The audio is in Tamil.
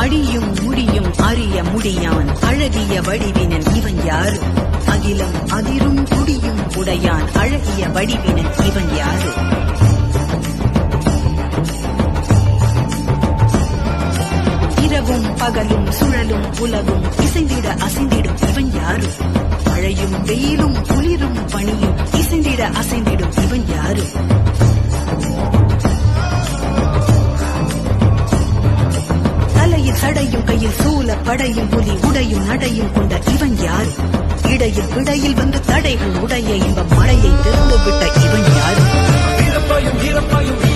அடியும் முடியும் அறிய முடியான் அழகிய வடிவினன் இவன் யாரு அகிலம் அதிரும் குடியும் உடையான் அழகிய வடிவினன் இவன் யாரு இரவும் பகலும் சுழலும் உலகும் இசைந்திட அசைந்திடும் இவன் யாரு மழையும் வெயிலும் குளிரும் பனியும் இசைந்திட அசைந்திடும் இவன் யாரு தலையில் சடையும் கையில் சூல படையும் புலி உடையும் நடையும் கொண்ட இவன் யாரு இடையில் விடையில் வந்து தடைகள் உடைய இன்ப மழையை திறந்து விட்ட இவன் யாரு வீரப்பாயும் வீரப்பாயும்